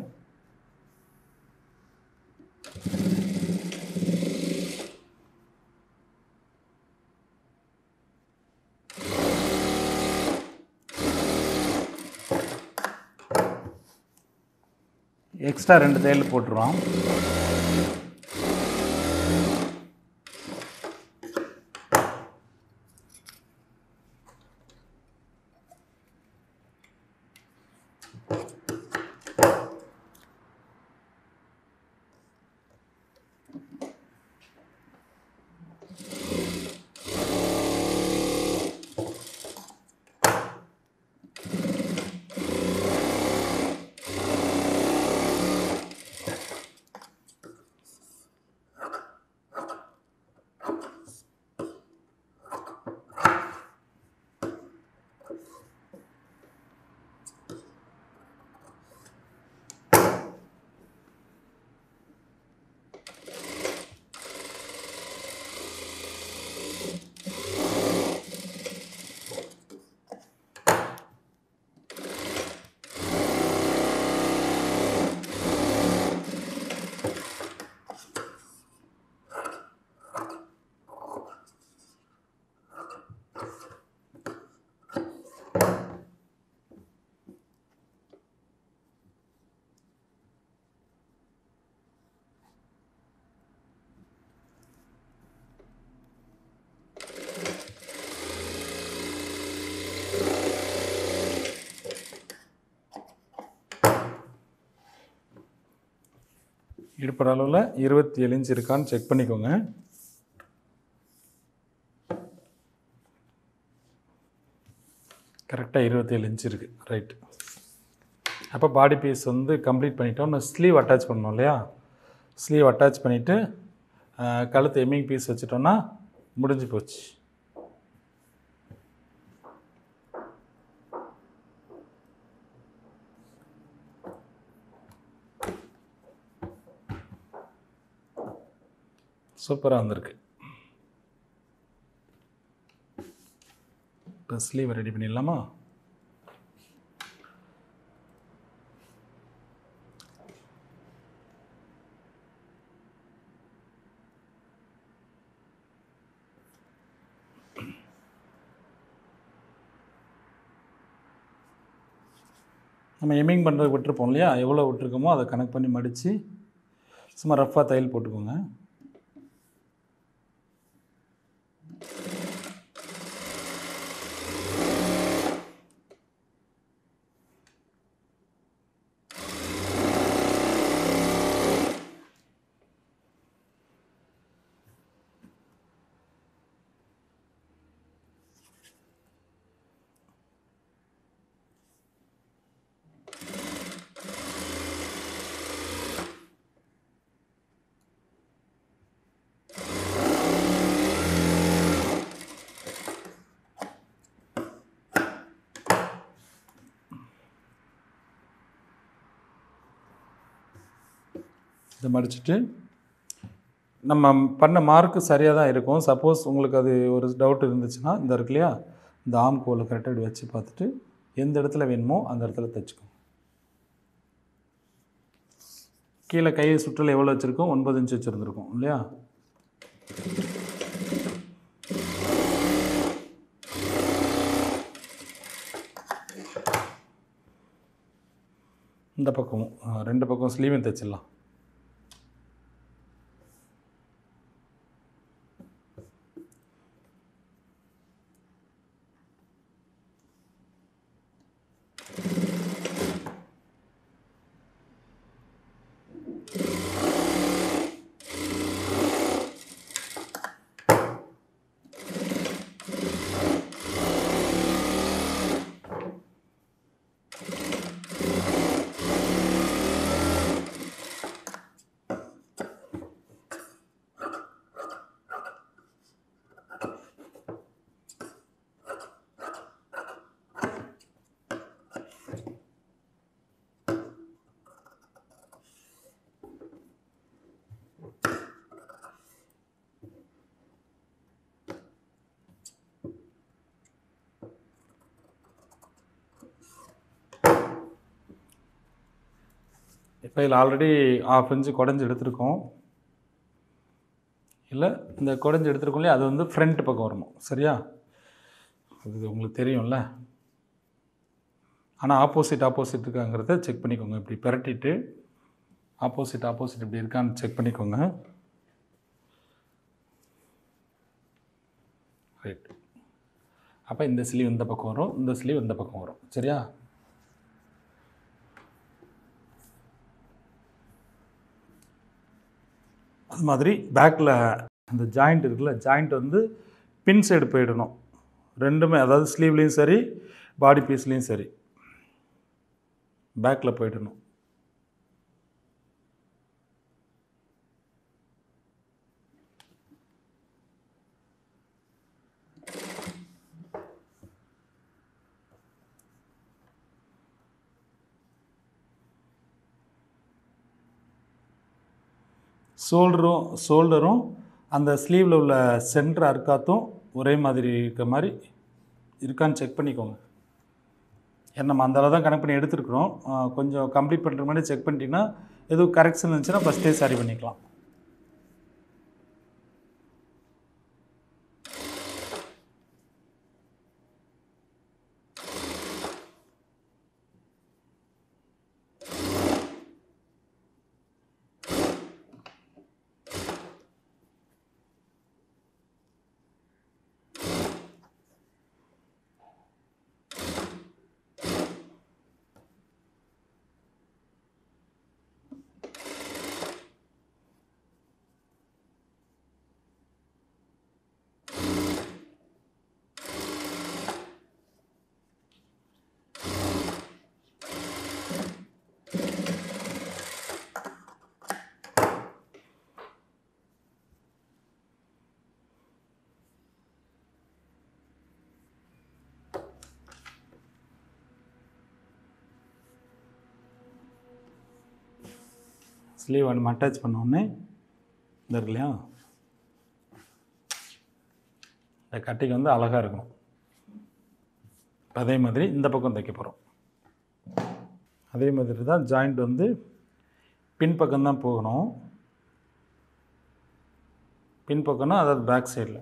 எக்ஸ்ட்ரா ரெண்டு தையல் போட்டுருவோம் இடுப்பு அளவில் இருபத்தி ஏழு இன்ச் இருக்கான்னு செக் பண்ணிக்கோங்க கரெக்டாக இருபத்தேழு இன்ச் இருக்குது ரைட் அப்போ பாடி பீஸ் வந்து கம்ப்ளீட் பண்ணிட்டோம் இன்னும் ஸ்லீவ் அட்டாச் பண்ணோம் இல்லையா ஸ்லீவ் அட்டாச் பண்ணிவிட்டு கழுத்து எம்மிங் பீஸ் வச்சுட்டோன்னா முடிஞ்சு போச்சு சூப்பராக வந்திருக்கு இப்போ ஸ்லீவ் ரெடி பண்ணிடலாமா நம்ம எம்மிங் பண்ணுறது விட்டுருப்போம் இல்லையா எவ்வளோ விட்டுருக்கோமோ அதை கனெக்ட் பண்ணி மடித்து சும்மா ரஃப்பாக தையல் போட்டுக்கோங்க இதை மடிச்சுட்டு நம்ம பண்ண மார்க்கு சரியாக தான் இருக்கும் சப்போஸ் உங்களுக்கு அது ஒரு டவுட் இருந்துச்சுன்னா இந்த இருக்கு இல்லையா இந்த ஆம் கோலை கரெக்டாக இப்படி வச்சு பார்த்துட்டு எந்த இடத்துல வேணுமோ அந்த இடத்துல தைச்சுக்கோங்க கீழே கையை சுற்றல் எவ்வளோ வச்சுருக்கோம் ஒன்பது இன்ச் வச்சுருந்துருக்கோம் இல்லையா இந்த பக்கமும் ஆ, ரெண்டு பக்கம் ஸ்லீவும் தைச்சிடலாம் இப்போ இதில் ஆல்ரெடி ஆஃப் இன்ச்சு குடஞ்சி எடுத்திருக்கோம் இல்லை இந்த குடஞ்சி எடுத்திருக்கோம் இல்லையா அது வந்து ஃப்ரண்ட் பக்கம் வரணும் சரியா அது உங்களுக்கு தெரியும்ல ஆனால் ஆப்போசிட் ஆப்போசிட் இருக்காங்கிறத செக் பண்ணிக்கோங்க இப்படி பிரட்டிட்டு ஆப்போசிட் ஆப்போசிட் இப்படி இருக்கான்னு செக் பண்ணிக்கோங்க ரைட் அப்போ இந்த ஸ்லீவ் இந்த பக்கம் வரும் இந்த ஸ்லீவ் இந்த பக்கம் வரும் சரியா அது மாதிரி பேக்கில் அந்த ஜாயிண்ட் இருக்குல்ல ஜாயிண்ட் வந்து பின் சைடு போயிடணும் ரெண்டுமே அதாவது ஸ்லீவ்லேயும் சரி பாடி பீஸ்லேயும் சரி பேக்கில் போயிடணும் ஷோல்டரும் ஷோல்டரும் அந்த ஸ்லீவில் உள்ள சென்டர் அர்க்காத்தும் ஒரே மாதிரி இருக்க மாதிரி இருக்கான்னு செக் பண்ணிக்கோங்க ஏன்னா நம்ம அந்த அளவு தான் கணக்கு பண்ணி எடுத்துருக்குறோம் ஆஹ் கொஞ்சம் கம்ப்ளீட் பண்ணுற மாதிரி செக் பண்ணிட்டீங்கன்னா எதுவும் கரெக்ஷன் இருந்துச்சுன்னா ஃபஸ்ட்டே சரி பண்ணிக்கலாம் ஸ்லீவ் நம்ம அட்டாச் பண்ண உடனே இந்த இருக்கு இல்லையா இந்த கட்டிக்கு வந்து அழகாக இருக்கணும் அதே மாதிரி இந்த பக்கம் தைக்க போகிறோம் அதே மாதிரி தான் ஜாயிண்ட் வந்து பின்பக்கம் தான் போகணும் பின்பக்கம்னா அதாவது பேக் சைடில்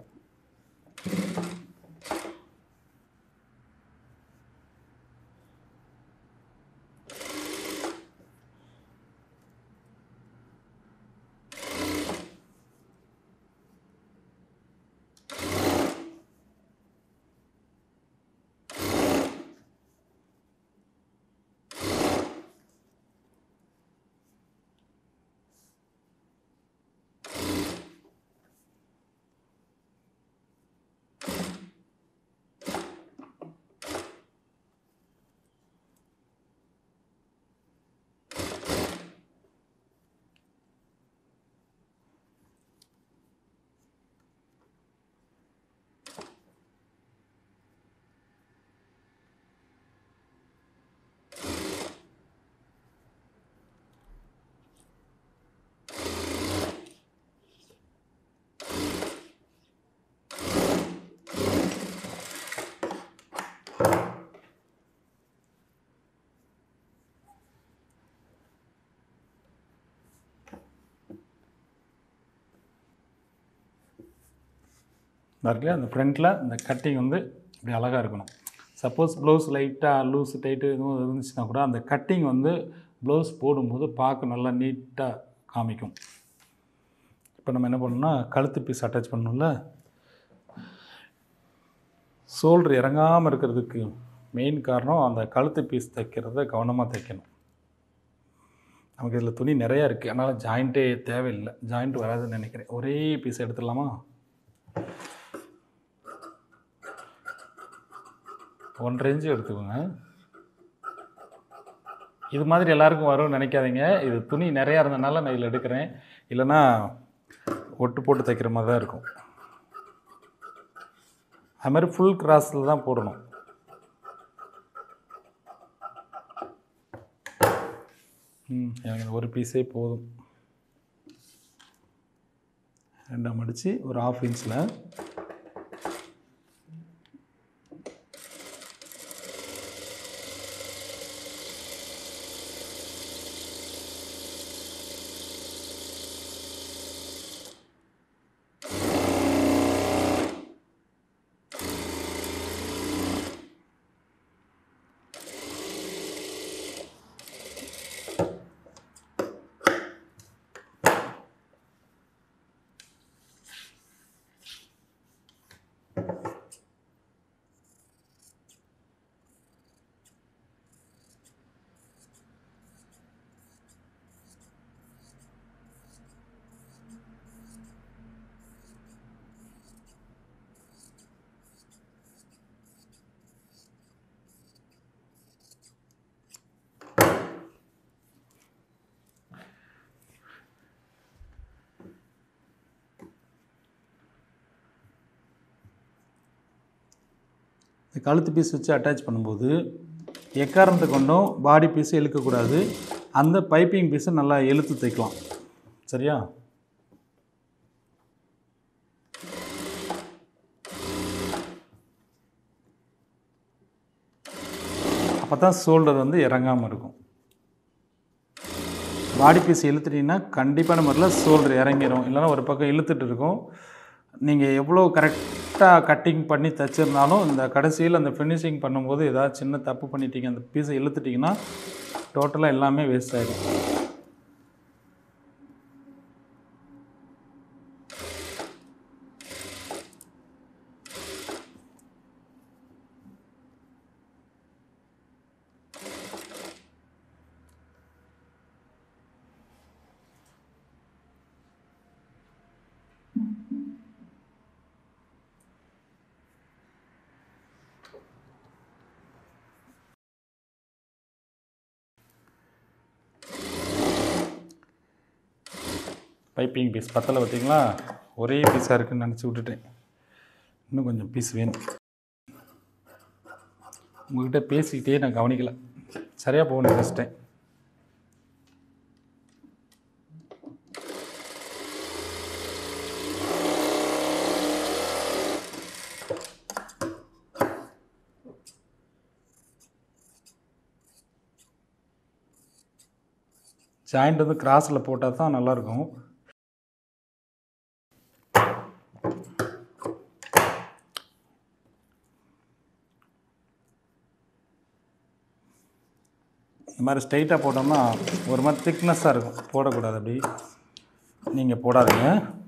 இருக்கு அந்த ஃப்ரண்ட்டில் இந்த கட்டிங் வந்து இப்படி அழகாக இருக்கணும் சப்போஸ் ப்ளவுஸ் லைட்டாக லூஸ் டைட்டு எதுவும் இருந்துச்சுன்னா கூட அந்த கட்டிங் வந்து ப்ளவுஸ் போடும்போது பார்க்க நல்லா நீட்டாக காமிக்கும் இப்போ நம்ம என்ன பண்ணணும்னா கழுத்து பீஸ் அட்டாச் பண்ணணும்ல ஷோல்டர் இறங்காமல் இருக்கிறதுக்கு மெயின் காரணம் அந்த கழுத்து பீஸ் தைக்கிறத கவனமாக தைக்கணும் நமக்கு இதில் துணி நிறையா இருக்குது அதனால் ஜாயிண்ட்டே தேவையில்லை ஜாயிண்ட் வராதுன்னு நினைக்கிறேன் ஒரே பீஸ் எடுத்துடலாமா ஒன்றரை இன்ச்சு எடுத்துக்கோங்க இது மாதிரி எல்லாருக்கும் வரும்னு நினைக்காதீங்க இது துணி நிறையா இருந்தனால நான் இதில் எடுக்கிறேன் இல்லைன்னா ஒட்டு போட்டு தைக்கிற மாதிரி தான் இருக்கும் அது மாதிரி ஃபுல் கிராஸில் தான் போடணும் ம் எனக்கு இந்த ஒரு பீஸே போதும் ரெண்டாம் அடித்து ஒரு ஆஃப் இன்ச்சில் இந்த கழுத்து பீஸ் வச்சு அட்டாச் பண்ணும்போது எக்காரணத்தை கொண்டும் பாடி பீஸை இழுக்கக்கூடாது அந்த பைப்பிங் பீஸை நல்லா இழுத்து தைக்கலாம் சரியா அப்போ தான் ஷோல்டர் வந்து இறங்காமல் இருக்கும் பாடி பீஸ் இழுத்துட்டீங்கன்னா கண்டிப்பான முறையில் ஷோல்டர் இறங்கிடும் இல்லைன்னா ஒரு பக்கம் இழுத்துட்டு இருக்கும் நீங்கள் எவ்வளோ கரெக்டாக கட்டிங் பண்ணி தைச்சிருந்தாலும் இந்த கடைசியில் அந்த ஃபினிஷிங் பண்ணும்போது ஏதாவது சின்ன தப்பு பண்ணிட்டீங்க அந்த பீஸை இழுத்துட்டிங்கன்னா டோட்டலாக எல்லாமே வேஸ்ட் ஆகிடும் பைப்பிங் பீஸ் பத்தலை பார்த்தீங்களா ஒரே பீஸாக இருக்குன்னு நினச்சி விட்டுட்டேன் இன்னும் கொஞ்சம் பீஸ் வேணும் உங்கள்கிட்ட பேசிக்கிட்டே நான் கவனிக்கல சரியாக போகணும் நினச்சிட்டேன் ஜாயிண்ட் வந்து கிராஸில் போட்டால் தான் நல்லாயிருக்கும் இந்த மாதிரி ஸ்ட்ரைட்டாக போட்டோம்னா ஒரு மாதிரி திக்னஸ்ஸாக இருக்கும் போடக்கூடாது அப்படி நீங்கள் போடாதீங்க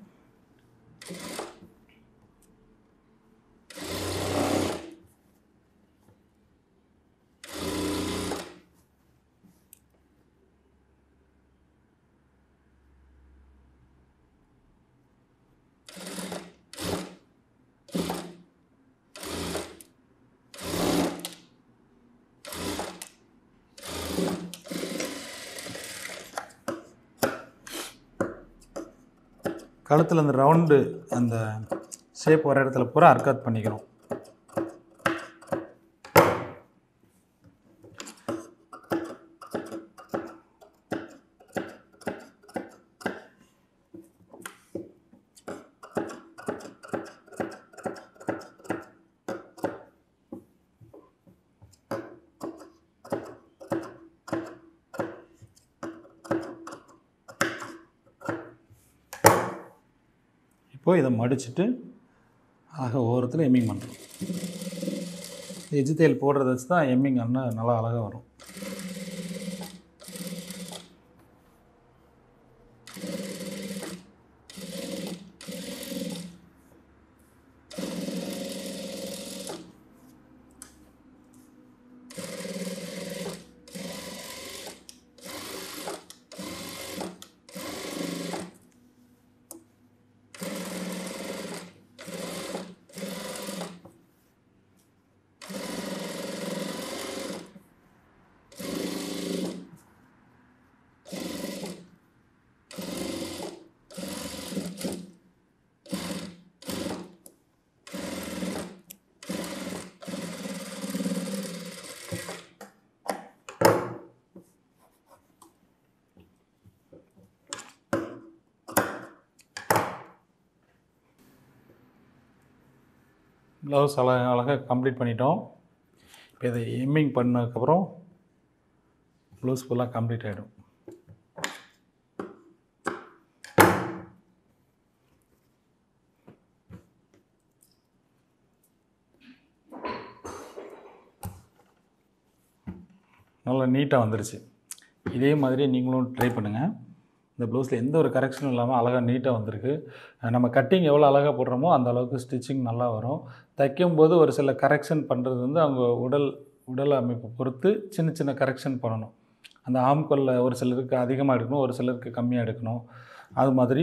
கழுத்தில் அந்த ரவுண்டு அந்த ஷேப் வர இடத்துல பூரா அர்க்காத் பண்ணிக்கிறோம் இப்போது இதை மடிச்சுட்டு அழகாக ஓரத்தில் எம்மிங் பண்ணுறோம் எஜ்ஜு தையல் போடுறத வச்சு தான் எம்மிங் அண்ணன் நல்லா அழகாக வரும் ப்ளவுஸ் அழகாக அழகாக கம்ப்ளீட் பண்ணிட்டோம் இப்போ இதை எம்மிங் பண்ணதுக்கப்புறம் ப்ளவுஸ் ஃபுல்லாக கம்ப்ளீட் ஆகிடும் நல்லா நீட்டாக வந்துருச்சு இதே மாதிரி நீங்களும் ட்ரை பண்ணுங்கள் இந்த ப்ளவுஸில் எந்த ஒரு கரெக்ஷனும் இல்லாமல் அழகாக நீட்டாக வந்திருக்கு அஹ் நம்ம கட்டிங் எவ்வளோ அழகாக போடுறோமோ அந்த அளவுக்கு ஸ்டிச்சிங் நல்லா வரும் தைக்கும்போது ஒரு சில கரெக்ஷன் பண்ணுறது வந்து அவங்க உடல் உடல் அமைப்பை பொறுத்து சின்ன சின்ன கரெக்ஷன் பண்ணணும் அந்த ஆம்கொல்ல ஒரு சிலருக்கு அதிகமாக எடுக்கணும் ஒரு சிலருக்கு கம்மியாக எடுக்கணும் அது மாதிரி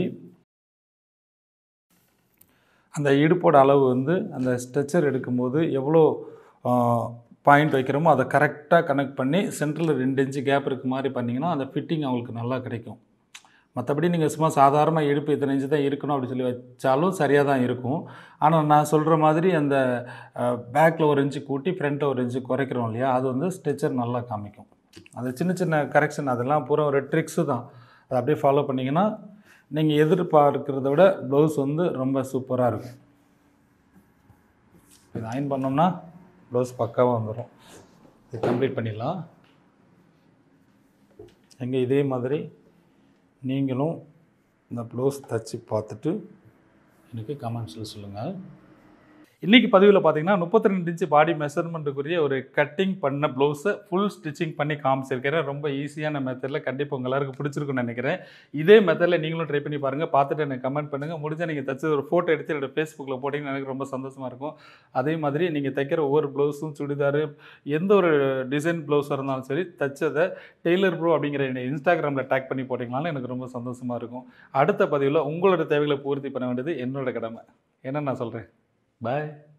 அந்த இடுப்போட அளவு வந்து அந்த ஸ்ட்ரெச்சர் எடுக்கும்போது எவ்வளோ பாயிண்ட் வைக்கிறோமோ அதை கரெக்டாக கனெக்ட் பண்ணி சென்டரில் ரெண்டு இன்ச்சு கேப் இருக்க மாதிரி பண்ணிங்கன்னா அந்த ஃபிட்டிங் அவங்களுக்கு நல்லா கிடைக்கும் மற்றபடி நீங்கள் சும்மா சாதாரணமாக இடுப்பு இத்தனை இன்ச்சு தான் இருக்கணும் அப்படி சொல்லி வச்சாலும் சரியாக தான் இருக்கும் ஆனால் நான் சொல்கிற மாதிரி அந்த பேக்கில் ஒரு இன்ச்சு கூட்டி ஃப்ரண்ட்டில் ஒரு இன்ச்சு குறைக்கிறோம் இல்லையா அது வந்து ஸ்ட்ரெச்சர் நல்லா காமிக்கும் அது சின்ன சின்ன கரெக்ஷன் அதெல்லாம் பூரா ஒரு ட்ரிக்ஸு தான் அதை அப்படியே ஃபாலோ பண்ணிங்கன்னா நீங்கள் எதிர்பார்க்கிறத விட ப்ளவுஸ் வந்து ரொம்ப சூப்பராக இருக்கும் இது அயன் பண்ணோம்னா ப்ளவுஸ் பக்காவாக வந்துடும் இது கம்ப்ளீட் பண்ணிடலாம் எங்கே இதே மாதிரி நீங்களும் இந்த ப்ளவுஸ் தச்சு பார்த்துட்டு எனக்கு கமெண்ட்ஸில் சொல்லுங்கள் இன்றைக்கி பதிவில் பார்த்தீங்கன்னா முப்பத்தி ரெண்டு இன்ச்சு பாடி மெஷர்மெண்ட்டுக்குரிய ஒரு கட்டிங் பண்ண ப்ளவுஸை ஃபுல் ஸ்டிச்சிங் பண்ணி காமிச்சிருக்கிறேன் ரொம்ப ஈஸியான மெத்தடில் கண்டிப்பாக உங்க எல்லாருக்கும் பிடிச்சிருக்குன்னு நினைக்கிறேன் இதே மெத்தடில் நீங்களும் ட்ரை பண்ணி பாருங்கள் பார்த்துட்டு எனக்கு கமெண்ட் பண்ணுங்கள் முடிஞ்சால் நீங்கள் தச்சு ஒரு ஃபோட்டோ எடுத்து என்னோட ஃபேஸ்புக்கில் போட்டிங்கன்னா எனக்கு ரொம்ப சந்தோஷமாக இருக்கும் அதே மாதிரி நீங்கள் தைக்கிற ஒவ்வொரு ப்ளவுஸும் சுடிதாரு எந்த ஒரு டிசைன் ப்ளவுஸாக இருந்தாலும் சரி தச்சதை டெய்லர் ப்ரோ அப்படிங்கிற என்னை இன்ஸ்டாகிராமில் டேக் பண்ணி போட்டிங்கனாலும் எனக்கு ரொம்ப சந்தோஷமாக இருக்கும் அடுத்த பதிவில் உங்களோட தேவைகளை பூர்த்தி பண்ண வேண்டியது என்னோட கடமை என்ன நான் சொல்கிறேன் பாய்